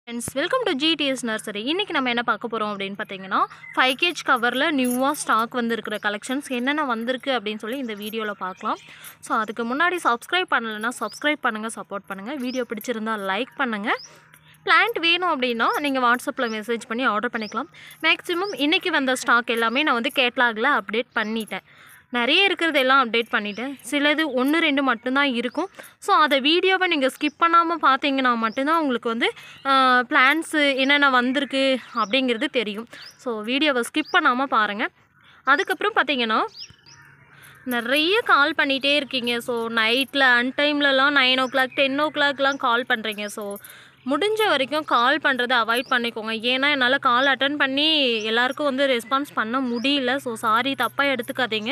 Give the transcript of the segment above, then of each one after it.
friends welcome to GDS nursery இன்றைக்கி நம்ம என்ன பார்க்க போகிறோம் அப்படின்னு பார்த்தீங்கன்னா ஃபைவ் கேஜ் கவரில் நியூவாக ஸ்டாக் வந்திருக்கிற கலெக்ஷன்ஸ் என்னென்ன வந்திருக்கு அப்படின்னு சொல்லி இந்த வீடியோவில் பார்க்கலாம் ஸோ அதுக்கு முன்னாடி சப்ஸ்கிரைப் பண்ணலைன்னா சப்ஸ்கிரைப் பண்ணுங்கள் சப்போர்ட் பண்ணுங்கள் வீடியோ பிடிச்சிருந்தா லைக் பண்ணுங்கள் பிளான்ட் வேணும் அப்படின்னா நீங்கள் வாட்ஸ்அப்பில் மெசேஜ் பண்ணி ஆர்டர் பண்ணிக்கலாம் மேக்ஸிமம் இன்றைக்கி வந்த ஸ்டாக் எல்லாமே நான் வந்து கேட்லாகில் அப்டேட் பண்ணிட்டேன் நிறைய இருக்கிறது எல்லாம் அப்டேட் பண்ணிட்டேன் சிலது ஒன்று ரெண்டு மட்டும்தான் இருக்கும் ஸோ அதை வீடியோவை நீங்கள் ஸ்கிப் பண்ணாமல் பார்த்தீங்கன்னா மட்டும்தான் உங்களுக்கு வந்து பிளான்ஸு என்னென்ன வந்திருக்கு அப்படிங்கிறது தெரியும் ஸோ வீடியோவை ஸ்கிப் பண்ணாமல் பாருங்கள் அதுக்கப்புறம் பார்த்தீங்கன்னா நிறைய கால் பண்ணிகிட்டே இருக்கீங்க ஸோ நைட்டில் அன்டைம்லலாம் நைன் ஓ கிளாக் டென் ஓ கிளாக்லாம் கால் பண்ணுறீங்க ஸோ முடிஞ்ச வரைக்கும் கால் பண்ணுறதை அவாய்ட் பண்ணிக்கோங்க ஏன்னா என்னால் கால் அட்டன் பண்ணி எல்லாருக்கும் வந்து ரெஸ்பான்ஸ் பண்ண முடியல ஸோ சாரி தப்பாக எடுத்துக்காதீங்க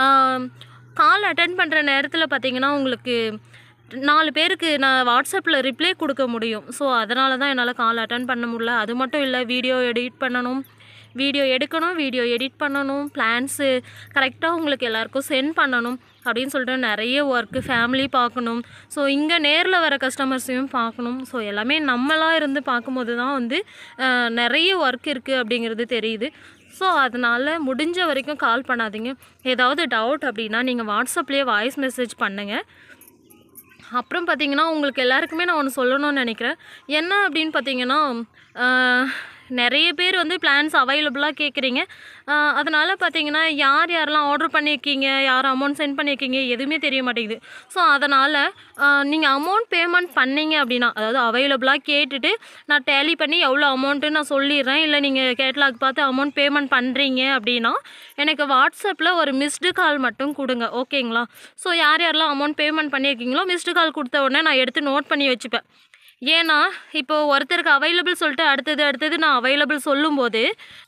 கால் அட்டன் பண்ணுற நேரத்தில் பார்த்தீங்கன்னா உங்களுக்கு நாலு பேருக்கு நான் வாட்ஸ்அப்பில் ரிப்ளை கொடுக்க முடியும் ஸோ அதனால தான் என்னால் கால் அட்டன் பண்ண முடியல அது மட்டும் இல்லை வீடியோ எடிட் பண்ணணும் வீடியோ எடுக்கணும் வீடியோ எடிட் பண்ணணும் பிளான்ஸு கரெக்டாக உங்களுக்கு எல்லாருக்கும் சென்ட் பண்ணணும் அப்படின்னு சொல்லிட்டு நிறைய ஒர்க்கு ஃபேமிலி பார்க்கணும் ஸோ இங்கே நேரில் வர கஸ்டமர்ஸையும் பார்க்கணும் ஸோ எல்லாமே நம்மளாக இருந்து பார்க்கும்போது தான் வந்து அஹ், நிறைய ஒர்க் இருக்குது அப்படிங்கிறது தெரியுது ஸோ அதனால் முடிஞ்ச வரைக்கும் கால் பண்ணாதீங்க ஏதாவது டவுட் அப்படின்னா நீங்கள் வாட்ஸ்அப்லேயே வாய்ஸ் மெசேஜ் பண்ணுங்கள் அப்புறம் பார்த்தீங்கன்னா உங்களுக்கு எல்லாருக்குமே நான் ஒன்று சொல்லணும்னு நினைக்கிறேன் என்ன அப்படின்னு பார்த்தீங்கன்னா ஆஹ், நிறைய பேர் வந்து பிளான்ஸ் அவைலபிளாக கேட்குறீங்க அதனால் பார்த்தீங்கன்னா யார் யாரெல்லாம் ஆர்டர் பண்ணியிருக்கீங்க யார் அமௌண்ட் சென்ட் பண்ணியிருக்கீங்க எதுவுமே தெரிய மாட்டேங்குது ஸோ அதனால் நீங்கள் அமௌண்ட் பேமெண்ட் பண்ணீங்க அப்படின்னா அதாவது அவைலபிளாக கேட்டுட்டு நான் டேலி பண்ணி எவ்வளோ அமௌண்ட்டு நான் சொல்லிடுறேன் இல்லை நீங்கள் கேட்லாக் பார்த்து அமௌண்ட் பேமெண்ட் பண்ணுறீங்க அப்படின்னா எனக்கு வாட்ஸ்அப்பில் ஒரு மிஸ்டு கால் மட்டும் கொடுங்க ஓகேங்களா ஸோ யார் யாரெல்லாம் அமௌண்ட் பேமெண்ட் பண்ணியிருக்கீங்களோ மிஸ்டு கால் கொடுத்த உடனே நான் எடுத்து நோட் பண்ணி வச்சுப்பேன் ஏன்னா இப்போ ஒருத்தருக்கு அவைலபிள் சொல்லிட்டு அடுத்தது அடுத்தது நான் அவைலபிள் சொல்லும்போது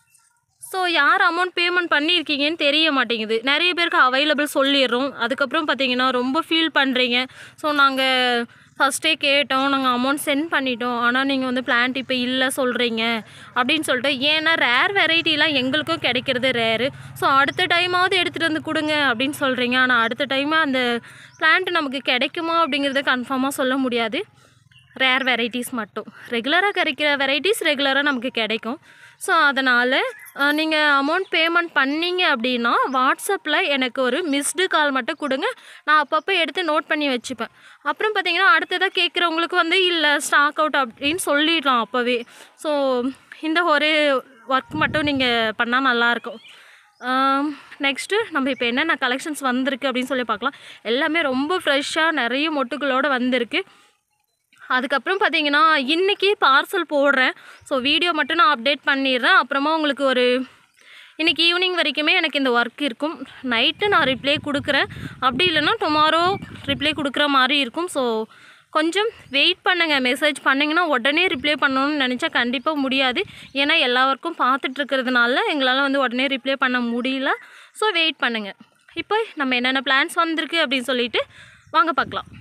ஸோ யார் அமௌண்ட் பேமெண்ட் பண்ணியிருக்கீங்கன்னு தெரிய மாட்டேங்குது நிறைய பேருக்கு அவைலபிள் சொல்லிடுறோம் அதுக்கப்புறம் பார்த்தீங்கன்னா ரொம்ப ஃபீல் பண்ணுறீங்க ஸோ நாங்கள் ஃபஸ்ட்டே கேட்டோம் நாங்கள் அமௌண்ட் சென்ட் பண்ணிட்டோம் ஆனால் நீங்கள் வந்து பிளான்ட் இப்போ இல்லை சொல்கிறீங்க அப்படின்னு சொல்லிட்டு ஏன்னா ரேர் வெரைட்டிலாம் எங்களுக்கும் கிடைக்கிறது ரேரு ஸோ அடுத்த டைமாவது எடுத்துகிட்டு வந்து கொடுங்க அப்படின்னு சொல்கிறீங்க ஆனால் அடுத்த டைம் அந்த பிளான்ட் நமக்கு கிடைக்குமா அப்படிங்கிறத கன்ஃபார்மாக சொல்ல முடியாது ரேர் வெரைட்டிஸ் மட்டும் ரெகுலராக கிடைக்கிற வெரைட்டிஸ் ரெகுலராக நமக்கு கிடைக்கும் ஸோ அதனால் நீங்கள் அமௌண்ட் பேமெண்ட் பண்ணீங்க அப்படின்னா வாட்ஸ்அப்பில் எனக்கு ஒரு மிஸ்டு கால் மட்டும் கொடுங்க நான் அப்பப்போ எடுத்து நோட் பண்ணி வச்சுப்பேன் அப்புறம் பார்த்தீங்கன்னா அடுத்ததாக கேட்குறவங்களுக்கு வந்து இல்லை ஸ்டாக் அவுட் அப்படின்னு சொல்லிடலாம் அப்போவே ஸோ இந்த ஒரு ஒர்க் மட்டும் நீங்கள் பண்ணால் நல்லாயிருக்கும் நெக்ஸ்ட்டு நம்ம இப்போ என்னென்ன கலெக்ஷன்ஸ் வந்திருக்கு அப்படின்னு சொல்லி பார்க்கலாம் எல்லாமே ரொம்ப ஃப்ரெஷ்ஷாக நிறைய மொட்டுகளோடு வந்திருக்கு அதுக்கப்புறம் பார்த்தீங்கன்னா இன்றைக்கி பார்சல் போடுறேன் ஸோ வீடியோ மட்டும் நான் அப்டேட் பண்ணிடுறேன் அப்புறமா உங்களுக்கு ஒரு இன்றைக்கி ஈவினிங் வரைக்குமே எனக்கு இந்த ஒர்க் இருக்கும் நைட்டு நான் ரிப்ளை கொடுக்குறேன் அப்படி இல்லைன்னா டுமாரோ ரிப்ளை கொடுக்குற மாதிரி இருக்கும் ஸோ கொஞ்சம் வெயிட் பண்ணுங்கள் மெசேஜ் பண்ணிங்கன்னா உடனே ரிப்ளை பண்ணணும்னு நினச்சா கண்டிப்பாக முடியாது ஏன்னா எல்லா ஒர்க்கும் பார்த்துட்டு இருக்கிறதுனால எங்களால் வந்து உடனே ரிப்ளை பண்ண முடியல ஸோ வெயிட் பண்ணுங்கள் இப்போ நம்ம என்னென்ன பிளான்ஸ் வந்திருக்கு அப்படின்னு சொல்லிட்டு வாங்க பார்க்கலாம்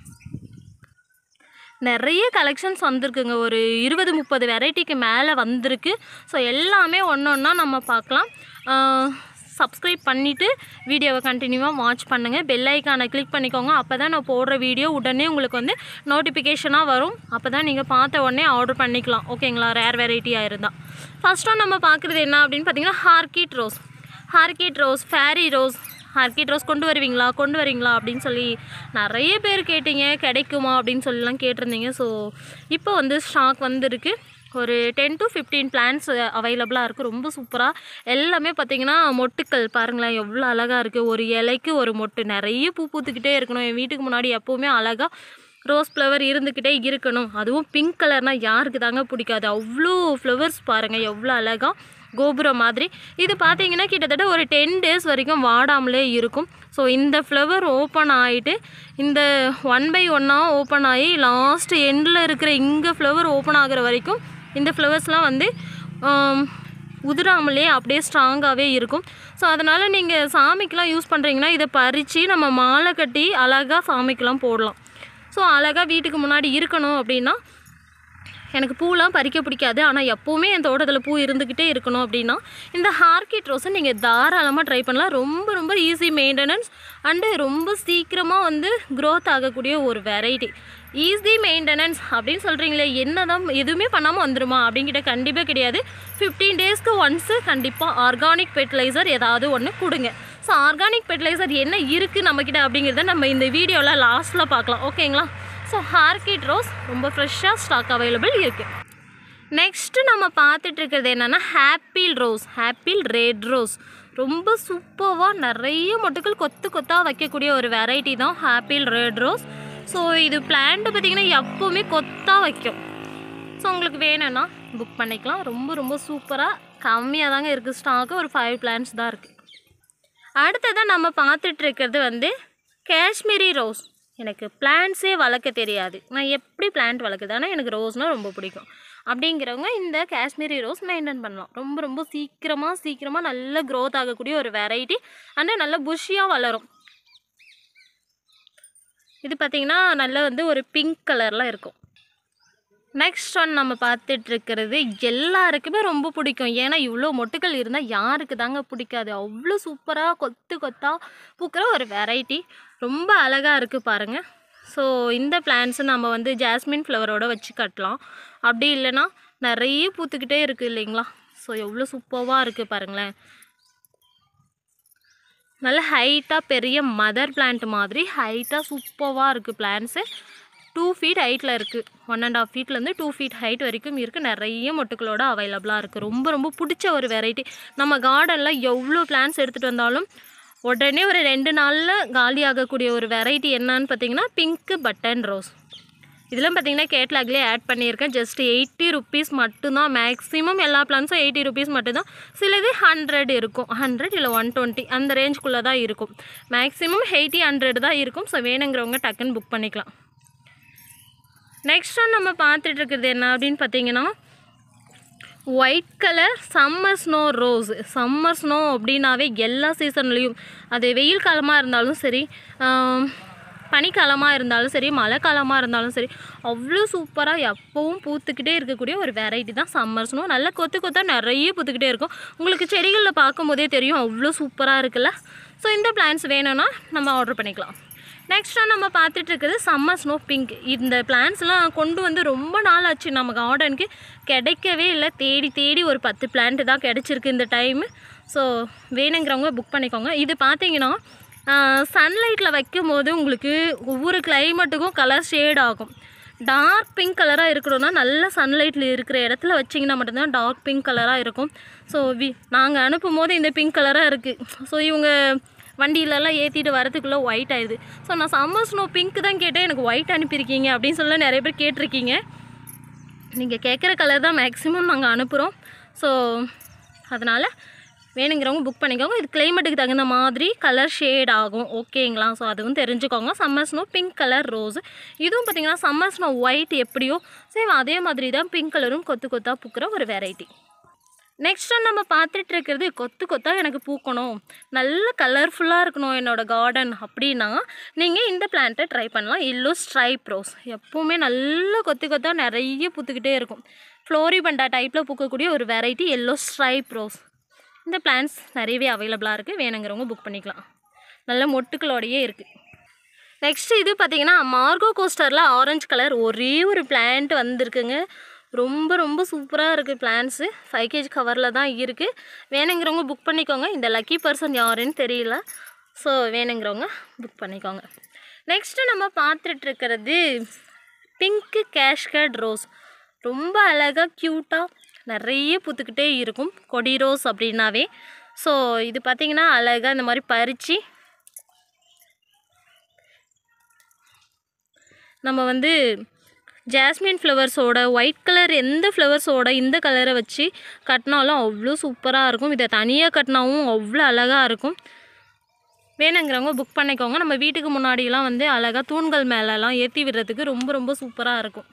நிறைய கலெக்ஷன்ஸ் வந்திருக்குங்க ஒரு இருபது முப்பது வெரைட்டிக்கு மேலே வந்திருக்கு ஸோ எல்லாமே ஒன்று ஒன்றா நம்ம பார்க்கலாம் சப்ஸ்கிரைப் பண்ணிவிட்டு வீடியோவை கண்டினியூவாக வாட்ச் பண்ணுங்கள் பெல் ஐக்கானை கிளிக் பண்ணிக்கோங்க அப்போ தான் நான் போடுற வீடியோ உடனே உங்களுக்கு வந்து நோட்டிஃபிகேஷனாக வரும் அப்போ தான் நீங்கள் பார்த்த உடனே ஆர்டர் பண்ணிக்கலாம் ஓகேங்களா ரேர் வெரைட்டியாக இருந்தால் ஃபஸ்ட்டு நம்ம பார்க்குறது என்ன அப்படின்னு பார்த்தீங்கன்னா orchid rose orchid rose fairy rose orchid rose கொண்டு வருவீங்களா கொண்டு வரீங்களா அப்படின்னு சொல்லி நிறைய பேர் கேட்டீங்க கிடைக்குமா அப்படின்னு சொல்லிலாம் கேட்டிருந்தீங்க ஸோ இப்போ வந்து ஸ்டாக் வந்திருக்கு ஒரு டென் டு ஃபிஃப்டீன் பிளான்ஸ் அவைலபிளாக இருக்குது ரொம்ப சூப்பராக எல்லாமே பார்த்தீங்கன்னா மொட்டுக்கள் பாருங்களேன் எவ்வளோ அழகாக இருக்குது ஒரு இலைக்கு ஒரு மொட்டு நிறைய பூ பூத்துக்கிட்டே இருக்கணும் என் வீட்டுக்கு முன்னாடி எப்போவுமே அழகாக ரோஸ் ஃப்ளவர் இருந்துக்கிட்டே இருக்கணும் அதுவும் பிங்க் கலர்னால் யாருக்கு தாங்க பிடிக்காது அவ்வளோ ஃப்ளவர்ஸ் பாருங்கள் எவ்வளோ அழகாக கோபுரம் மாதிரி இது பார்த்தீங்கன்னா கிட்டத்தட்ட ஒரு டென் டேஸ் வரைக்கும் வாடாமலே இருக்கும் ஸோ இந்த ஃப்ளவர் ஓப்பன் ஆகிட்டு இந்த ஒன் பை ஒன்னாக ஓப்பன் ஆகி லாஸ்ட் எண்டில் இருக்கிற இங்கே ஃப்ளவர் ஓப்பன் ஆகுற வரைக்கும் இந்த ஃப்ளவர்ஸ்லாம் வந்து ஆம், உதிராமலே அப்படியே ஸ்ட்ராங்காகவே இருக்கும் ஸோ அதனால் நீங்கள் சாமிக்கெலாம் யூஸ் பண்ணுறீங்கன்னா இதை பறித்து நம்ம மாலை கட்டி அழகாக சாமிக்கெலாம் போடலாம் ஸோ அழகாக வீட்டுக்கு முன்னாடி இருக்கணும் அப்படின்னா எனக்கு பூலாம் பறிக்க பிடிக்காது ஆனால் எப்போவுமே என் தோட்டத்தில் பூ இருந்துக்கிட்டே இருக்கணும் அப்படின்னா இந்த ஹார்கிட் ரோஸை நீங்கள் தாராளமாக ட்ரை பண்ணலாம் ரொம்ப ரொம்ப ஈஸி மெயின்டெனன்ஸ் அண்டு ரொம்ப சீக்கிரமாக வந்து க்ரோத் ஆகக்கூடிய ஒரு வெரைட்டி ஈஸி மெயின்டெனன்ஸ் அப்படின்னு சொல்கிறீங்களே என்ன தான் எதுவுமே பண்ணாமல் வந்துருமா அப்படிங்கிட்ட கண்டிப்பாக கிடையாது ஃபிஃப்டீன் டேஸ்க்கு ஒன்ஸு கண்டிப்பாக ஆர்கானிக் ஃபெர்டிலைசர் ஏதாவது ஒன்று கொடுங்க ஸோ ஆர்கானிக் ஃபெர்டிலைசர் என்ன இருக்குது நம்மக்கிட்ட அப்படிங்கிறத நம்ம இந்த வீடியோவில் லாஸ்ட்டில் பார்க்கலாம் ஓகேங்களா ஸோ ஹார்கிட் ரோஸ் ரொம்ப ஃப்ரெஷ்ஷாக ஸ்டாக் அவைலபிள் இருக்குது நெக்ஸ்ட்டு நம்ம பார்த்துட்டு இருக்கிறது என்னென்னா apple rose apple red rose ரொம்ப சூப்பராக நிறைய மொட்டுக்கள் கொத்து கொத்தாக வைக்கக்கூடிய ஒரு வெரைட்டி தான் ஹாப்பிள் ரெட் ரோஸ் ஸோ இது பிளான்ட்டு பார்த்திங்கன்னா எப்போவுமே கொத்தாக வைக்கும் ஸோ உங்களுக்கு வேணும்னா புக் பண்ணிக்கலாம் ரொம்ப ரொம்ப சூப்பராக கம்மியாக தாங்க இருக்குது ஸ்டாக்கு ஒரு ஃபைவ் பிளான்ஸ் தான் இருக்குது அடுத்ததாக நம்ம பார்த்துட்டு இருக்கிறது வந்து காஷ்மீரி ரோஸ் எனக்கு பிளான்ஸே வளர்க்க தெரியாது நான் எப்படி பிளான்ட் வளர்க்குது ஆனால் எனக்கு ரோஸ்னால் ரொம்ப பிடிக்கும் அப்படிங்கிறவங்க இந்த காஷ்மீரி ரோஸ் மெயின்டைன் பண்ணலாம் ரொம்ப ரொம்ப சீக்கிரமாக சீக்கிரமாக நல்ல க்ரோத் ஆகக்கூடிய ஒரு வெரைட்டி அண்ட் நல்ல புஷ்ஷியாக வளரும் இது பார்த்திங்கன்னா நல்ல வந்து ஒரு பிங்க் கலரில் இருக்கும் நெக்ஸ்ட் ஒன் நம்ம பார்த்துட்டு இருக்கிறது எல்லாருக்குமே ரொம்ப பிடிக்கும் ஏன்னா இவ்வளோ மொட்டுக்கள் இருந்தால் யாருக்கு தாங்க பிடிக்காது அவ்வளோ சூப்பராக கொத்து கொத்தா பூக்கிற ஒரு வெரைட்டி ரொம்ப அழகாக இருக்குது பாருங்கள் ஸோ இந்த பிளான்ஸை நம்ம வந்து ஜாஸ்மின் ஃப்ளவரோட வச்சு கட்டலாம் அப்படி இல்லைன்னா நிறைய பூத்துக்கிட்டே இருக்குது இல்லைங்களா ஸோ எவ்வளோ சூப்பராக இருக்குது பாருங்களேன் நல்ல ஹைட்டாக பெரிய மதர் பிளான்ட் மாதிரி ஹைட்டாக சூப்பராக இருக்குது பிளான்ஸு டூ ஃபீட் ஹைட்டில் இருக்குது ஒன் அண்ட் ஆஃப் ஃபீட்லேருந்து டூ ஃபீட் ஹைட் வரைக்கும் இருக்குது நிறைய மொட்டுக்களோட அவைலபிளாக இருக்குது ரொம்ப ரொம்ப பிடிச்ச ஒரு வெரைட்டி நம்ம கார்டனில் எவ்வளோ பிளான்ஸ் எடுத்துகிட்டு வந்தாலும் உடனே ஒரு ரெண்டு நாளில் காலி ஆகக்கூடிய ஒரு வெரைட்டி என்னன்னு பார்த்தீங்கன்னா பிங்க்கு பட்டன் ரோஸ் இதெல்லாம் பார்த்தீங்கன்னா கேட்லாக்லேயே ஆட் பண்ணியிருக்கேன் ஜஸ்ட் எயிட்டி ருபீஸ் மட்டும்தான் மேக்ஸிமம் எல்லா பிளான்ஸும் எயிட்டி ருபீஸ் மட்டும்தான் சிலது ஹண்ட்ரட் இருக்கும் ஹண்ட்ரட் இல்லை ஒன் டுவெண்ட்டி அந்த ரேஞ்சுக்குள்ளே தான் இருக்கும் மேக்ஸிமம் எயிட்டி ஹண்ட்ரட் தான் இருக்கும் ஸோ வேணுங்கிறவங்க டக்குன்னு புக் பண்ணிக்கலாம் நெக்ஸ்ட் ஒன் நம்ம பார்த்துட்டு இருக்கிறது என்ன அப்படின்னு பார்த்தீங்கன்னா white colour summer snow rose summer snow அப்படின்னாவே எல்லா சீசன்லேயும் அது வெயில் காலமாக இருந்தாலும் சரி ஆம், பனிக்காலமாக இருந்தாலும் சரி மழை காலமாக இருந்தாலும் சரி அவ்வளோ சூப்பராக எப்போவும் பூத்துக்கிட்டே இருக்கக்கூடிய ஒரு வெரைட்டி தான் சம்மர் ஸ்னோ நல்லா கொத்து கொத்தா நிறைய பூத்துக்கிட்டே இருக்கும் உங்களுக்கு செடிகளில் பார்க்கும்போதே தெரியும் அவ்வளோ சூப்பராக இருக்குல்ல ஸோ இந்த பிளான்ஸ் வேணும்னா நம்ம ஆர்டர் பண்ணிக்கலாம் நெக்ஸ்ட்டாக நம்ம பார்த்துட்டு இருக்கிறது சம்மர் ஸ்னோ பிங்க் இந்த பிளான்ஸ்லாம் கொண்டு வந்து ரொம்ப நாள் ஆச்சு நம்ம கார்டனுக்கு கிடைக்கவே இல்லை தேடி தேடி ஒரு பத்து பிளான்ட் தான் கிடச்சிருக்கு இந்த டைமு ஸோ வேணுங்கிறவங்க புக் பண்ணிக்கோங்க இது பார்த்தீங்கன்னா சன்லைட்டில் வைக்கும் போது உங்களுக்கு ஒவ்வொரு கிளைமேட்டுக்கும் கலர் ஷேட் ஆகும் டார்க் பிங்க் கலராக இருக்கணும்னா நல்ல சன்லைட்டில் இருக்கிற இடத்துல வச்சிங்கன்னா மட்டும்தான் டார்க் பிங்க் கலராக இருக்கும் ஸோ வி நாங்கள் அனுப்பும் போது இந்த பிங்க் கலராக இருக்குது ஸோ இவங்க வண்டியிலலாம் ஏற்றிட்டு வரதுக்குள்ளே ஒயிட் ஆயிடுது ஸோ நான் சம்மர் ஸ்னோ பிங்க் தான் கேட்டேன் எனக்கு ஒயிட் அனுப்பியிருக்கீங்க அப்படின்னு சொல்ல நிறைய பேர் கேட்டிருக்கீங்க நீங்கள் கேட்குற கலர் தான் மேக்ஸிமம் நாங்கள் அனுப்புகிறோம் ஸோ அதனால் வேணுங்கிறவங்க புக் பண்ணிக்கோங்க இது கிளைமேட்டுக்கு தகுந்த மாதிரி கலர் ஷேட் ஆகும் ஓகேங்களா ஸோ அதுவும் தெரிஞ்சுக்கோங்க summer snow pink colour rose இதுவும் பார்த்தீங்கன்னா சம்மர் ஸ்னோ ஒயிட் எப்படியோ சேம் அதே மாதிரி தான் பிங்க் கலரும் கொத்து கொத்தாக பூக்கிற ஒரு வெரைட்டி நெக்ஸ்ட் நம்ம பார்த்துட்டு இருக்கிறது கொத்து கொத்தா எனக்கு பூக்கணும் நல்ல கலர்ஃபுல்லாக இருக்கணும் என்னோடய கார்டன் அப்படின்னா நீங்கள் இந்த பிளான்ட்டை ட்ரை பண்ணலாம் எல்லோ ஸ்ட்ரைப் ரோஸ் எப்போவுமே நல்ல கொத்து கொத்தா நிறைய பூத்துக்கிட்டே இருக்கும் ஃப்ளோரிபண்டா டைப்பில் பூக்கக்கூடிய ஒரு வெரைட்டி எல்லோ ஸ்ட்ரைப் ரோஸ் இந்த பிளான்ஸ் நிறையவே அவைலபிளாக இருக்குது வேணுங்கிறவங்க புக் பண்ணிக்கலாம் நல்ல மொட்டுக்களோடையே இருக்குது நெக்ஸ்ட் இது பார்த்தீங்கன்னா மார்கோ கோஸ்டரில் ஆரஞ்சு கலர் ஒரே ஒரு பிளான்ட் வந்திருக்குங்க ரொம்ப ரொம்ப சூப்பராக இருக்குது பிளான்ஸு ஃபைவ் கேஜி கவரில் தான் இருக்குது வேணுங்கிறவங்க புக் பண்ணிக்கோங்க இந்த லக்கி பர்சன் யாருன்னு தெரியல ஸோ வேணுங்கிறவங்க புக் பண்ணிக்கோங்க நெக்ஸ்ட்டு நம்ம பார்த்துட்டு இருக்கிறது பிங்க்கு கேஷ்கட் ரோஸ் ரொம்ப அழகாக க்யூட்டாக நிறைய பூத்துக்கிட்டே இருக்கும் கொடி ரோஸ் அப்படின்னாவே ஸோ இது பார்த்திங்கன்னா அழகாக இந்த மாதிரி பறித்து நம்ம வந்து ஜாஸ்மின் ஃப்ளவர்ஸோட ஒயிட் கலர் எந்த ஃப்ளவர்ஸோட இந்த கலரை வச்சு கட்டினாலும் அவ்வளோ சூப்பராக இருக்கும் இதை தனியாக கட்டினாவும் அவ்வளோ அழகாக இருக்கும் வேணுங்கிறவங்க புக் பண்ணிக்கோங்க நம்ம வீட்டுக்கு முன்னாடியெல்லாம் வந்து அழகாக தூண்கள் மேலெலாம் ஏற்றி விடுறதுக்கு ரொம்ப ரொம்ப சூப்பராக இருக்கும்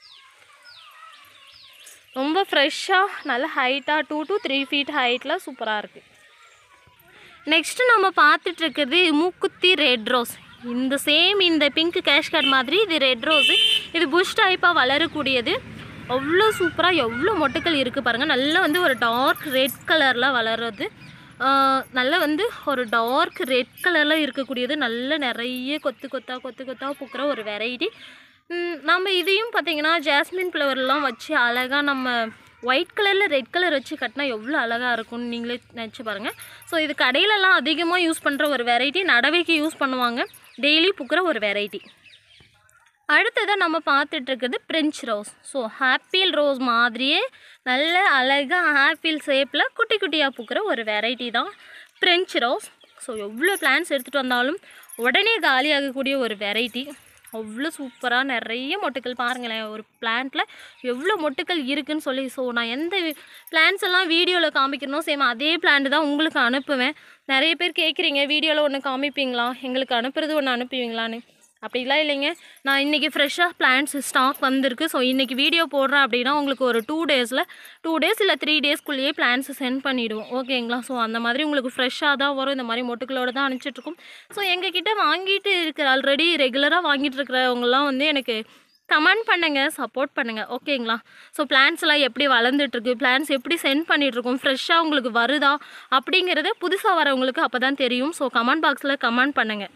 ரொம்ப ஃப்ரெஷ்ஷாக நல்ல ஹைட்டாக டூ to த்ரீ ஃபீட் ஹைட்டில் சூப்பராக இருக்குது நெக்ஸ்ட்டு நம்ம பார்த்துட்டு இருக்கிறது மூக்குத்தி ரெட் ரோஸ் இந்த சேம் இந்த பிங்க் கேஷ்கார்ட் மாதிரி இது ரெட் ரோஸு இது புஷ் டைப்பாக வளரக்கூடியது அவ்வளோ சூப்பராக எவ்வளோ மொட்டுக்கள் இருக்குது பாருங்கள் நல்லா வந்து ஒரு டார்க் ரெட் கலரில் வளர்றது ஆஹ் நல்லா வந்து ஒரு டார்க் ரெட் கலரில் இருக்கக்கூடியது நல்ல நிறைய கொத்து கொத்தா கொத்து கொத்தா பூக்கிற ஒரு வெரைட்டி ம், நம்ம இதையும் பார்த்தீங்கன்னா ஜாஸ்மின் ஃப்ளவர்லாம் வச்சு அழகாக நம்ம ஒயிட் கலரில் ரெட் கலர் வச்சு கட்டினா எவ்வளோ அழகாக இருக்கும்னு நீங்களே நினச்சி பாருங்கள் ஸோ இது கடையிலலாம் அதிகமாக யூஸ் பண்ணுற ஒரு வெரைட்டி நடவைக்கு யூஸ் பண்ணுவாங்க டெய்லி பூக்கிற ஒரு வெரைட்டி அடுத்ததாக நம்ம பார்த்துட்டு இருக்கிறது French rose so apple rose மாதிரியே நல்ல அழகாக ஆப்பிள் ஷேப்பில் குட்டி குட்டியாக பூக்கிற ஒரு வெரைட்டி தான் பிரெஞ்ச் ரோஸ் ஸோ எவ்வளோ பிளான்ஸ் எடுத்துகிட்டு வந்தாலும் உடனே காலியாகக்கூடிய ஒரு வெரைட்டி அவ்வளோ சூப்பராக நிறைய மொட்டுக்கள் பாருங்களேன் ஒரு பிளான்ட்டில் எவ்வளோ மொட்டுக்கள் இருக்குன்னு சொல்லி ஸோ நான் எந்த பிளான்ஸ் எல்லாம் வீடியோவில் காமிக்கணும் சேம் அதே பிளான்ட் தான் உங்களுக்கு அனுப்புவேன் நிறைய பேர் கேட்குறீங்க வீடியோவில் ஒன்று காமிப்பீங்களா எங்களுக்கு அனுப்புறது ஒன்று அனுப்புவீங்களான்னு அப்படிலாம் இல்லைங்க நான் இன்றைக்கி ஃப்ரெஷ்ஷாக பிளான்ஸ் ஸ்டாக் வந்திருக்கு ஸோ இன்றைக்கி வீடியோ போடுறேன் அப்படின்னா உங்களுக்கு ஒரு டூ டேஸில் டூ டேஸ் இல்லை த்ரீ டேஸ்க்குள்ளேயே பிளான்ஸ் சென்ட் பண்ணிவிடுவோம் ஓகேங்களா ஸோ அந்த மாதிரி உங்களுக்கு ஃப்ரெஷ்ஷாக தான் வரும் இந்த மாதிரி மொட்டுக்களோட தான் அனுப்பிச்சிட்ருக்கோம் ஸோ எங்ககிட்ட வாங்கிட்டு இருக்கிற ஆல்ரெடி ரெகுலராக வாங்கிட்டு இருக்கிறவங்கலாம் வந்து எனக்கு கமெண்ட் பண்ணுங்கள் சப்போர்ட் பண்ணுங்கள் ஓகேங்களா ஸோ பிளான்ஸ்லாம் எப்படி வளர்ந்துட்டுருக்கு பிளான்ஸ் எப்படி சென்ட் பண்ணிகிட்ருக்கோம் ஃப்ரெஷ்ஷாக உங்களுக்கு வருதா அப்படிங்கிறத புதுசாக வரவங்களுக்கு அப்போ தான் தெரியும் ஸோ கமெண்ட் பாக்ஸில் கமெண்ட் பண்ணுங்கள்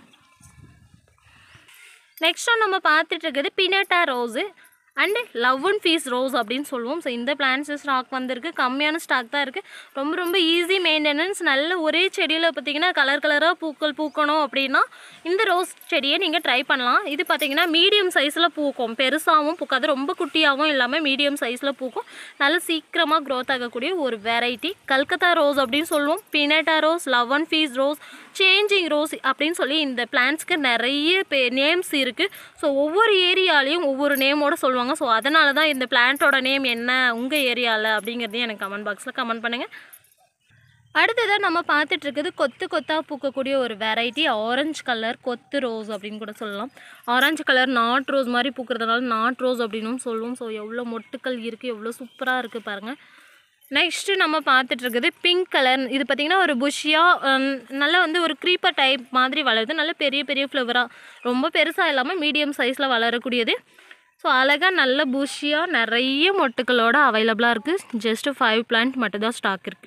நெக்ஸ்ட்டாக நம்ம பார்த்துட்டு இருக்கிறது pinata rose and love and peace rose அப்படின்னு சொல்லுவோம் ஸோ இந்த பிளான்ஸ் ஸ்டாக் வந்திருக்கு கம்மியான ஸ்டாக் தான் இருக்குது ரொம்ப ரொம்ப ஈஸி மெயின்டெனன்ஸ் நல்ல ஒரே செடியில் பார்த்தீங்கன்னா கலர் கலராக பூக்கள் பூக்கணும் அப்படின்னா இந்த ரோஸ் செடியை நீங்கள் ட்ரை பண்ணலாம் இது பார்த்தீங்கன்னா மீடியம் சைஸில் பூக்கும் பெருசாகவும் பூக்காது ரொம்ப குட்டியாகவும் இல்லாமல் மீடியம் சைஸில் பூக்கும் நல்ல சீக்கிரமாக க்ரோத் ஆகக்கூடிய ஒரு வெரைட்டி கல்கத்தா ரோஸ் அப்படின்னு சொல்லுவோம் pinata rose love and peace rose changing rose அப்படின்னு சொல்லி இந்த பிளான்ஸ்க்கு நிறைய பே நேம்ஸ் இருக்குது ஸோ ஒவ்வொரு ஏரியாலையும் ஒவ்வொரு நேமோட சொல்லுவாங்க ஸோ அதனால தான் இந்த பிளான்ட்டோட நேம் என்ன உங்கள் ஏரியாவில் அப்படிங்கிறதையும் எனக்கு கமெண்ட் பாக்ஸில் கமெண்ட் பண்ணுங்கள் அடுத்ததாக நம்ம பார்த்துட்டு இருக்குது கொத்து கொத்தாக பூக்கக்கூடிய ஒரு வெரைட்டி ஆரஞ்சு கலர் கொத்து ரோஸ் அப்படின்னு கூட சொல்லலாம் ஆரஞ்சு கலர் நாட் ரோஸ் மாதிரி பூக்கிறதுனால நாட் ரோஸ் அப்படின்னும் சொல்லுவோம் ஸோ எவ்வளோ மொட்டுக்கள் இருக்குது எவ்வளோ சூப்பராக இருக்குது பாருங்கள் நெக்ஸ்ட்டு நம்ம பார்த்துட்டு இருக்குது பிங்க் கலர் இது பார்த்திங்கன்னா ஒரு புஷ்ஷியாக நல்லா வந்து ஒரு க்ரீப்பர் டைப் மாதிரி வளருது நல்ல பெரிய பெரிய ஃப்ளவராக ரொம்ப பெருசாக இல்லாமல் மீடியம் சைஸில் வளரக்கூடியது ஸோ அழகாக நல்ல புஷ்ஷியாக நிறைய மொட்டுக்களோட அவைலபிளாக இருக்குது ஜஸ்ட்டு ஃபைவ் பிளான்ட் மட்டும்தான் ஸ்டாக் இருக்குது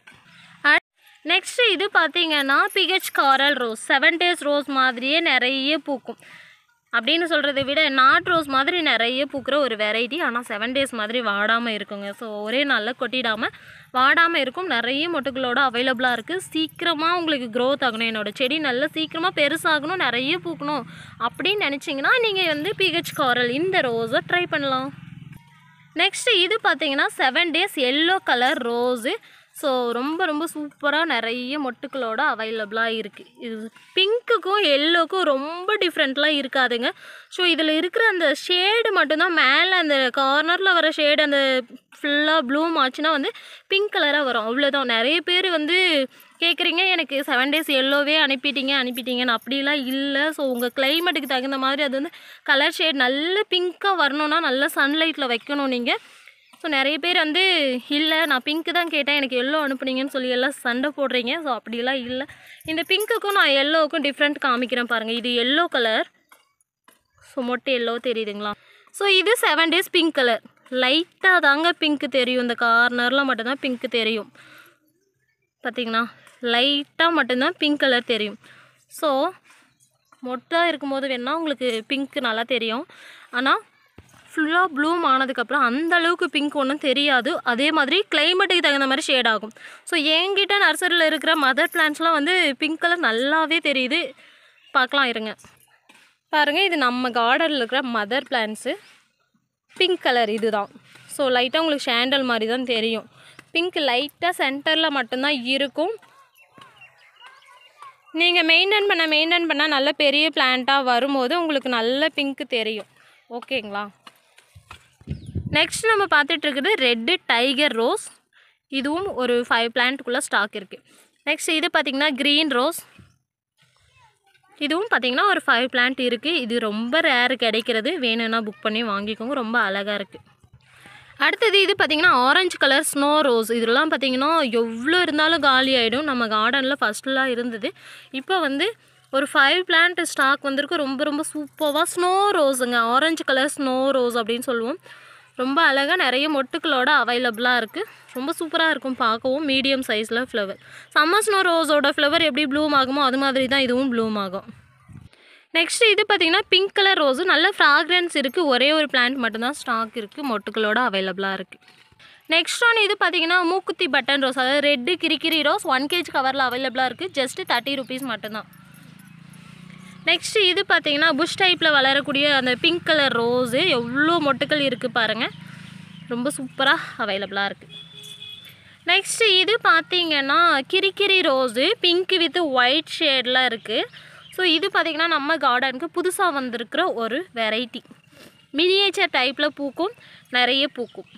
நெக்ஸ்ட்டு இது பார்த்தீங்கன்னா பிஹெச் காரல் ரோஸ் செவன் டேஸ் ரோஸ் மாதிரியே நிறைய பூக்கும் அப்படின்னு சொல்கிறத விட நாட் ரோஸ் மாதிரி நிறைய பூக்கிற ஒரு வெரைட்டி ஆனால் செவன் டேஸ் மாதிரி வாடாமல் இருக்குங்க ஸோ ஒரே நாளில் கொட்டிடாமல் வாடாமல் இருக்கும் நிறைய மொட்டுகளோட அவைலபிளாக இருக்குது சீக்கிரமாக உங்களுக்கு க்ரோத் ஆகணும் என்னோட செடி நல்லா சீக்கிரமாக பெருசாகணும் நிறைய பூக்கணும் அப்படின்னு நினச்சிங்கன்னா நீங்கள் வந்து பிஹெச் காரல் இந்த ரோஸை ட்ரை பண்ணலாம் நெக்ஸ்ட்டு இது பார்த்தீங்கன்னா seven days yellow colour rose so ரொம்ப ரொம்ப சூப்பராக நிறைய மொட்டுக்களோட அவைலபிளாக இருக்குது இது பிங்க்குக்கும் எல்லோக்கும் ரொம்ப டிஃப்ரெண்ட்லாம் இருக்காதுங்க ஸோ இதில் இருக்கிற அந்த ஷேடு மட்டும்தான் மேலே அந்த கார்னரில் வர ஷேடு அந்த ஃபுல்லாக ப்ளூம் ஆச்சுன்னா வந்து பிங்க் கலராக வரும் அவ்வளோதான் நிறைய பேர் வந்து கேட்குறீங்க எனக்கு செவன் டேஸ் எல்லோவே அனுப்பிட்டீங்க அனுப்பிட்டீங்கன்னு அப்படிலாம் இல்லை ஸோ உங்கள் கிளைமேட்டுக்கு தகுந்த மாதிரி அது வந்து கலர் ஷேட் நல்ல பிங்க்காக வரணும்னா நல்ல சன்லைட்டில் வைக்கணும் நீங்கள் ஸோ நிறைய பேர் வந்து இல்லை நான் பிங்க்கு தான் கேட்டேன் எனக்கு எல்லோ அனுப்புனீங்கன்னு சொல்லி எல்லாம் சண்டை போடுறீங்க ஸோ அப்படிலாம் இல்லை இந்த பிங்க்குக்கும் நான் எல்லோவுக்கும் டிஃப்ரெண்ட் காமிக்கிறேன் பாருங்கள் இது எல்லோ கலர் ஸோ மொட்டை எல்லோ தெரியுதுங்களா ஸோ இது செவன் டேஸ் பிங்க் கலர் லைட்டாக தாங்க பிங்க்கு தெரியும் இந்த கார்னரில் மட்டும்தான் பிங்க்கு தெரியும் பார்த்தீங்கன்னா லைட்டாக மட்டும்தான் பிங்க் கலர் தெரியும் ஸோ மொட்டை இருக்கும்போது வேணால் உங்களுக்கு பிங்க் நல்லா தெரியும் ஆனால் ஃபுல்லாக ப்ளூம் ஆனதுக்கப்புறம் அந்த அளவுக்கு பிங்க் ஒன்றும் தெரியாது அதே மாதிரி கிளைமேட்டுக்கு தகுந்த மாதிரி ஷேட் ஆகும் ஸோ என்கிட்ட நர்சரியில் இருக்கிற மதர் பிளான்ட்ஸ்லாம் வந்து பிங்க் கலர் நல்லாவே தெரியுது பார்க்கலாம் இருங்க பாருங்கள் இது நம்ம கார்டனில் இருக்கிற மதர் பிளான்ட்ஸு பிங்க் கலர் இதுதான் ஸோ லைட்டாக உங்களுக்கு ஷேண்டல் மாதிரி தான் தெரியும் பிங்க் லைட்டாக சென்டரில் மட்டும்தான் இருக்கும் நீங்கள் மெயின்டைன் பண்ண மெயின்டைன் பண்ணால் நல்ல பெரிய பிளான்ட்டாக வரும்போது உங்களுக்கு நல்ல பிங்க் தெரியும் ஓகேங்களா நெக்ஸ்ட் நம்ம பார்த்துட்டு இருக்கிறது ரெட்டு டைகர் ரோஸ் இதுவும் ஒரு ஃபைவ் பிளான்ட்டுக்குள்ளே ஸ்டாக் இருக்குது நெக்ஸ்ட் இது பார்த்திங்கன்னா க்ரீன் ரோஸ் இதுவும் பார்த்திங்கன்னா ஒரு ஃபைவ் பிளான்ட் இருக்குது இது ரொம்ப ரேர் கிடைக்கிறது வேணும்னா புக் பண்ணி வாங்கிக்கோங்க ரொம்ப அழகாக இருக்குது அடுத்தது இது பார்த்திங்கன்னா ஆரஞ்சு கலர் ஸ்னோ ரோஸ் இதெல்லாம் பார்த்திங்கன்னா எவ்வளோ இருந்தாலும் காலி ஆகிடும் நம்ம கார்டனில் ஃபஸ்ட்டுலாம் இருந்தது இப்போ வந்து ஒரு ஃபைவ் பிளான்ட் ஸ்டாக் வந்திருக்கு ரொம்ப ரொம்ப சூப்பராக ஸ்னோ ரோஸுங்க ஆரஞ்சு கலர் ஸ்னோ ரோஸ் அப்படின்னு சொல்லுவோம் ரொம்ப அழகாக நிறைய மொட்டுக்களோட அவைலபிளாக இருக்குது ரொம்ப சூப்பராக இருக்கும் பார்க்கவும் மீடியம் சைஸில் ஃப்ளவர் சம்மர் ஸ்னோ ரோஸோட ஃப்ளவர் எப்படி ப்ளூம் ஆகுமோ அது மாதிரி தான் இதுவும் ப்ளூம் ஆகும் நெக்ஸ்ட் இது பார்த்தீங்கன்னா பிங்க் கலர் ரோஸு நல்ல ஃப்ராக்ரன்ஸ் இருக்குது ஒரே ஒரு பிளான்ட் மட்டும்தான் ஸ்டாக் இருக்குது மொட்டுக்களோட அவைலபிளாக இருக்குது நெக்ஸ்ட் ஒன் இது பார்த்தீங்கன்னா மூக்குத்தி பட்டன் ரோஸ் அதாவது ரெட்டு கிரிக்கிரி ரோஸ் ஒன் கேஜ் கவரில் அவைலபிளாக இருக்குது ஜஸ்ட்டு தேர்ட்டி ருபீஸ் மட்டும்தான் நெக்ஸ்ட் இது பார்த்தீங்கன்னா புஷ் டைப்பில் வளரக்கூடிய அந்த பிங்க் கலர் ரோஸு எவ்வளோ மொட்டுக்கள் இருக்குது பாருங்கள் ரொம்ப சூப்பராக அவைலபிளாக இருக்குது நெக்ஸ்ட் இது பார்த்தீங்கன்னா கிரிக்கிரி ரோஸு பிங்க் வித் ஒயிட் ஷேடில் இருக்குது ஸோ இது பார்த்தீங்கன்னா நம்ம கார்டனுக்கு புதுசாக வந்திருக்கிற ஒரு வெரைட்டி மினியேச்சர் டைப்பில் பூக்கும் நிறைய பூக்கும்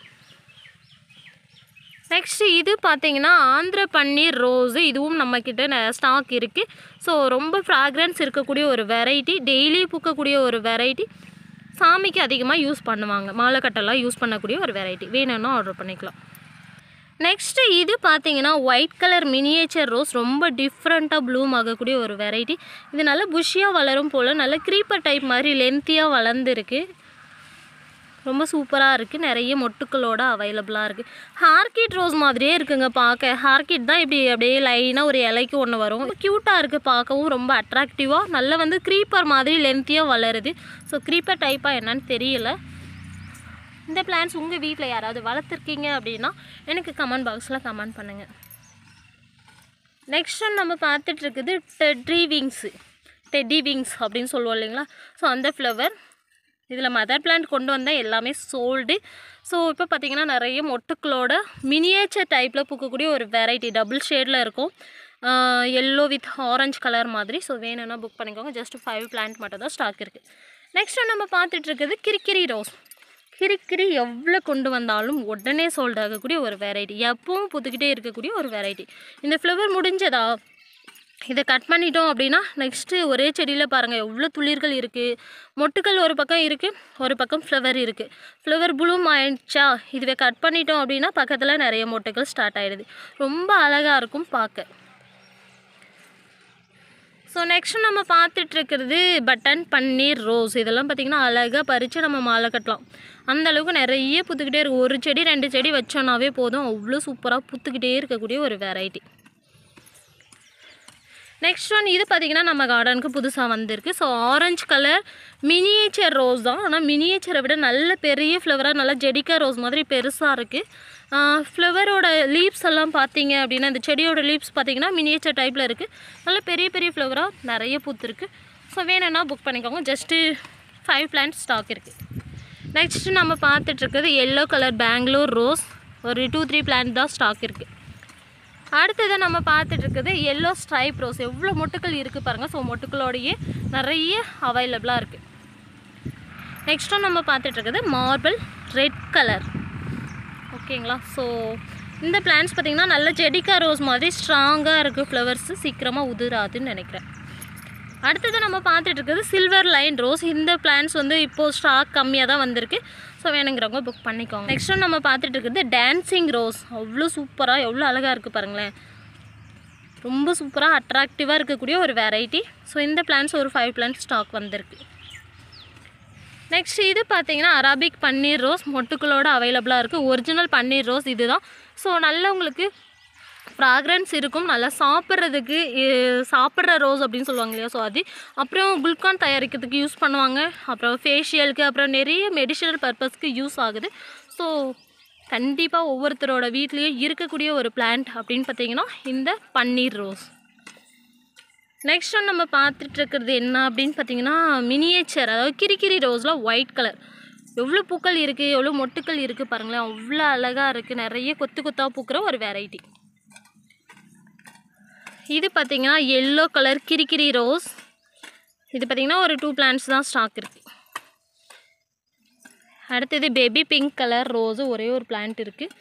நெக்ஸ்ட் இது பார்த்தீங்கன்னா ஆந்திர பன்னீர் ரோஸு இதுவும் நம்மக்கிட்ட ஸ்டாக் இருக்குது ஸோ ரொம்ப ஃப்ராக்ரன்ஸ் இருக்கக்கூடிய ஒரு வெரைட்டி டெய்லி பூக்கக்கூடிய ஒரு வெரைட்டி சாமிக்கு அதிகமாக யூஸ் பண்ணுவாங்க மாலை கட்டெல்லாம் யூஸ் பண்ணக்கூடிய ஒரு வெரைட்டி வேணும்னா ஆர்டர் பண்ணிக்கலாம் நெக்ஸ்ட்டு இது பார்த்தீங்கன்னா ஒயிட் கலர் மினியேச்சர் ரோஸ் ரொம்ப டிஃப்ரெண்ட்டாக ப்ளூம் ஆகக்கூடிய ஒரு வெரைட்டி இது நல்ல புஷியாக வளரும் போல் நல்ல க்ரீப்பர் டைப் மாதிரி லென்த்தியாக வளர்ந்துருக்கு ரொம்ப சூப்பராக இருக்குது நிறைய மொட்டுக்களோட அவைலபிளாக இருக்குது ஹார்கிட் ரோஸ் மாதிரியே இருக்குங்க பார்க்க ஹார்கிட் தான் இப்படி அப்படியே லைனாக ஒரு இலைக்கு ஒன்று வரும் க்யூட்டாக இருக்குது பார்க்கவும் ரொம்ப அட்ராக்டிவாக நல்லா வந்து க்ரீப்பர் மாதிரி லென்த்தியாக வளருது ஸோ க்ரீப்பர் டைப்பாக என்னன்னு தெரியல இந்த பிளான்ஸ் உங்கள் வீட்டில் யாராவது வளர்த்துருக்கீங்க அப்படின்னா எனக்கு கமெண்ட் பாக்ஸில் கமெண்ட் பண்ணுங்கள் நெக்ஸ்ட் நம்ம பார்த்துட்டு இருக்குது டெட்ரி விங்ஸு டெட்டி விங்ஸ் அப்படின்னு சொல்லுவோம் இல்லைங்களா ஸோ அந்த ஃப்ளவர் இதில் மதர் பிளான்ட் கொண்டு வந்தால் எல்லாமே சோல்டு ஸோ இப்போ பார்த்தீங்கன்னா நிறைய மொட்டுக்களோட மினியேச்சர் டைப்பில் பூக்கக்கூடிய ஒரு வெரைட்டி டபுள் ஷேடில் இருக்கும் எல்லோ வித் ஆரஞ்சு கலர் மாதிரி ஸோ வேணும்னா புக் பண்ணிக்கோங்க ஜஸ்ட் ஃபைவ் பிளான்ட் மட்டும் தான் ஸ்டாக் இருக்குது நெக்ஸ்ட் நம்ம பார்த்துட்டு இருக்குது கிரிக்கிரி ரோஸ் கிரிக்கிரி எவ்வளோ கொண்டு வந்தாலும் உடனே சோல்ட் ஆகக்கூடிய ஒரு வெரைட்டி எப்பவும் பூத்துக்கிட்டே இருக்கக்கூடிய ஒரு வெரைட்டி இந்த ஃப்ளவர் முடிஞ்சதா இதை கட் பண்ணிட்டோம் அப்படின்னா நெக்ஸ்ட்டு ஒரே செடியில் பாருங்கள் எவ்வளோ துளிர்கள் இருக்குது மொட்டுக்கள் ஒரு பக்கம் இருக்குது ஒரு பக்கம் ஃப்ளவர் இருக்குது ஃப்ளவர் ப்ளூம் ஆயிடுச்சா இதுவே கட் பண்ணிட்டோம் அப்படின்னா பக்கத்தில் நிறைய மொட்டுக்கள் ஸ்டார்ட் ஆகிடுது ரொம்ப அழகாக இருக்கும் பார்க்க ஸோ நெக்ஸ்ட் நம்ம பார்த்துட்டு இருக்கிறது பட்டன் பன்னீர் ரோஸ் இதெல்லாம் பார்த்திங்கன்னா அழகாக பறித்து நம்ம மாலை கட்டலாம் அந்த அளவுக்கு நிறைய பூத்துக்கிட்டே இருக்கும் ஒரு செடி ரெண்டு செடி வச்சோன்னாவே போதும் அவ்வளோ சூப்பராக பூத்துக்கிட்டே இருக்கக்கூடிய ஒரு வெரைட்டி நெக்ஸ்ட் ஒன் இது பார்த்திங்கன்னா நம்ம கார்டனுக்கு புதுசாக வந்திருக்கு so orange colour miniature rose தான் ஆனால் மினியேச்சரை விட நல்ல பெரிய ஃப்ளவராக நல்லா ஜெடிக்கா ரோஸ் மாதிரி பெருசாக இருக்குது ஃப்ளவரோட லீவ்ஸ் எல்லாம் பார்த்தீங்க அப்படின்னா இந்த செடியோட லீவ்ஸ் பார்த்தீங்கன்னா மினியேச்சர் டைப்பில் இருக்குது நல்ல பெரிய பெரிய ஃப்ளவராக நிறைய பூத்துருக்கு ஸோ வேணும்னா புக் பண்ணிக்கோங்க ஜஸ்ட்டு ஃபைவ் பிளான்ட் ஸ்டாக் இருக்குது நெக்ஸ்ட்டு நம்ம பார்த்துட்டு இருக்கிறது எல்லோ கலர் பெங்களூர் ரோஸ் ஒரு டூ த்ரீ பிளான்ட் தான் ஸ்டாக் இருக்குது அடுத்தது நம்ம பார்த்துட்டு இருக்குது எல்லோ ஸ்ட்ரைப் ரோஸ் எவ்வளோ மொட்டுக்கள் இருக்குது பாருங்கள் ஸோ மொட்டுக்களோடையே நிறைய அவைலபிளாக இருக்குது நெக்ஸ்ட்டும் நம்ம பார்த்துட்டு இருக்குது மார்பிள் ரெட் கலர் ஓகேங்களா ஸோ இந்த பிளான்ஸ் பார்த்திங்கன்னா நல்ல ஜெடிக்கா ரோஸ் மாதிரி ஸ்ட்ராங்காக இருக்குது ஃப்ளவர்ஸு சீக்கிரமாக உதிராதுன்னு நினைக்கிறேன் அடுத்தது நம்ம பார்த்துட்டு இருக்குது சில்வர் லைன் ரோஸ் இந்த பிளான்ஸ் வந்து இப்போது ஸ்டாக் கம்மியாக தான் வந்திருக்கு ஸோ வேணுங்கிறவங்க புக் பண்ணிக்கோங்க நெக்ஸ்ட் நம்ம பார்த்துட்டு இருக்குது டான்சிங் ரோஸ் அவ்வளோ சூப்பராக எவ்வளோ அழகாக இருக்குது பாருங்களேன் ரொம்ப சூப்பராக அட்ராக்டிவாக இருக்கக்கூடிய ஒரு வெரைட்டி ஸோ இந்த பிளான்ஸ் ஒரு ஃபைவ் பிளான்ஸ் ஸ்டாக் வந்திருக்கு நெக்ஸ்ட் இது பார்த்தீங்கன்னா அரபிக் பன்னீர் ரோஸ் மொட்டுக்களோட அவைலபிளாக இருக்குது ஒரிஜினல் பன்னீர் ரோஸ் இதுதான் ஸோ நல்ல உங்களுக்கு ஃப்ராக்ரன்ஸ் இருக்கும் நல்லா சாப்பிட்றதுக்கு இ- சாப்பிட்ற ரோஸ் அப்படின்னு சொல்லுவாங்க இல்லையா ஸோ அது அப்புறம் குல்கான் தயாரிக்கிறதுக்கு யூஸ் பண்ணுவாங்க அப்புறம் ஃபேஷியலுக்கு அப்புறம் நிறைய மெடிஷனல் பர்பஸ்க்கு யூஸ் ஆகுது ஸோ கண்டிப்பாக ஒவ்வொருத்தரோட வீட்லேயும் இருக்கக்கூடிய ஒரு பிளான்ட் அப்படின்னு பார்த்தீங்கன்னா இந்த பன்னீர் ரோஸ் நெக்ஸ்ட் ஒன் நம்ம பார்த்துட்டு இருக்கிறது என்ன அப்படின்னு பார்த்தீங்கன்னா மினியேச்சர் அதாவது கிரிக்கிரி ரோஸில் ஒயிட் கலர் எவ்வளோ பூக்கள் இருக்குது எவ்வளோ மொட்டுக்கள் இருக்குது பாருங்களேன் அவ்வளோ அழகாக இருக்குது நிறைய கொத்து கொத்தாக பூக்கிற ஒரு வெரைட்டி இது பார்த்தீங்கன்னா எல்லோ கலர் கிரிக்கிரி ரோஸ் இது பார்த்தீங்கன்னா ஒரு டூ பிளான்ட்ஸ் தான் ஸ்டாக் இருக்குது அடுத்தது பேபி பிங்க் கலர் ரோஸு ஒரே ஒரு பிளான்ட் இருக்குது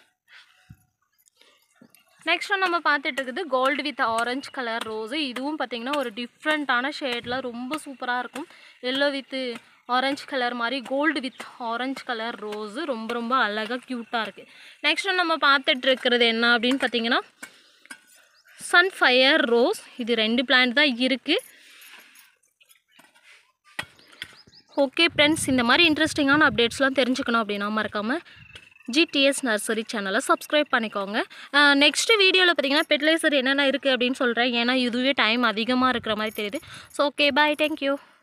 நெக்ஸ்ட் நம்ம பார்த்துட்டு இருக்குது gold with orange colour rose இதுவும் பார்த்தீங்கன்னா ஒரு டிஃப்ரெண்ட்டான ஷேடில் ரொம்ப சூப்பராக இருக்கும் எல்லோ வித் ஆரஞ்சு கலர் மாதிரி gold with orange colour rose ரொம்ப ரொம்ப அழகாக க்யூட்டாக இருக்குது நெக்ஸ்ட் நம்ம பார்த்துட்டு இருக்கிறது என்ன அப்படின்னு பார்த்தீங்கன்னா சன்ஃபயர் ரோஸ் இது ரெண்டு பிளான்ட் தான் இருக்குது ஓகே ஃப்ரெண்ட்ஸ் இந்த மாதிரி இன்ட்ரெஸ்டிங்கான அப்டேட்ஸ்லாம் தெரிஞ்சுக்கணும் அப்படின்னா மறக்காமல் ஜிடிஎஸ் நர்சரி சேனலை சப்ஸ்கிரைப் பண்ணிக்கோங்க நெக்ஸ்ட் வீடியோவில் பார்த்தீங்கன்னா ஃபெர்டிலைசர் என்னென்ன இருக்குது அப்படின்னு சொல்கிறேன் ஏன்னா இதுவே டைம் அதிகமாக இருக்கிற மாதிரி தெரியுது ஸோ ஓகே பாய் தேங்க்யூ